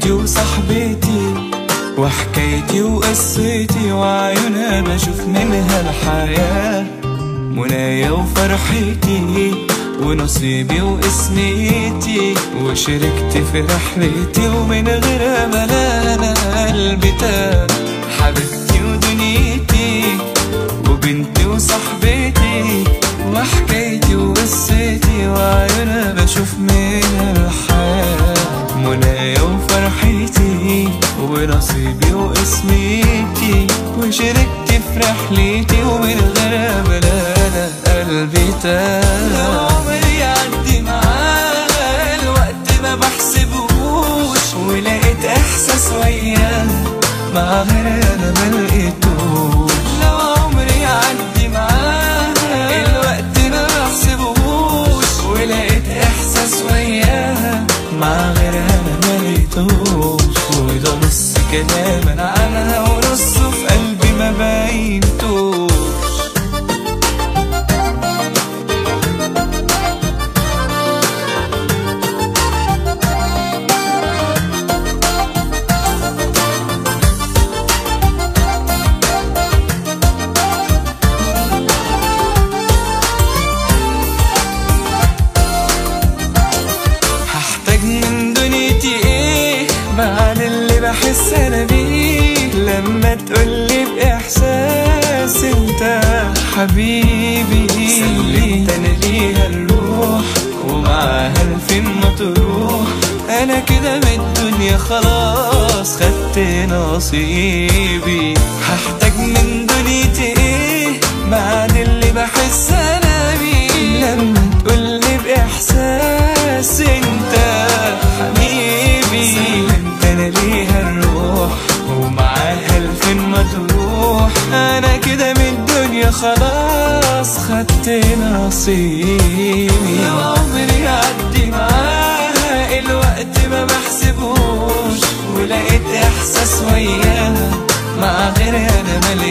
بنتي وصاحبتي وحكايتي وقصتي وعيونها بشوف منها الحياة منايا وفرحتي ونصيبي واسميتي وشاركت في رحلتي ومن غيرها ملانا قلبي تاه حبيبتي ودنيتي وبنتي وصاحبتي وحكايتي وقصتي وعيونها بشوف منها الحياة منايا وفرحتي ونصيبي واسميتي وشاركت في رحلتي ومن غيرها بلانا قلبي تاه عمري يعدي معاها الوقت ما بحسبوش ولقيت احساس وياها مع غيرها انا ملقيتوش لو عمري يعدي معاها الوقت ما بحسبوش ولقيت احساس وياها مع غيرها انا ملقيتوش وده نص كلام انا عنها ونصه في قلبي ما باينتوش هحتاج من دنيتي ايه بعد اللي بحس انا بيه لما تقولي باحساس انت حبيبي سلمت انا ليها الروح ومعاها الفين ما تروح انا كده من الدنيا خلاص خدت نصيبي هحتاج من دنيتي ايه بعد اللي بحس انا بيه لما تقولي باحساس انت حبيبي سلمت انا ليها الروح ومعاها الفين ما تروح انا كده من الدنيا خلاص خدت نصيبي لو عمري عدي معاها الوقت ما بحسبوش ولقيت احساس وياها مع غيرها انا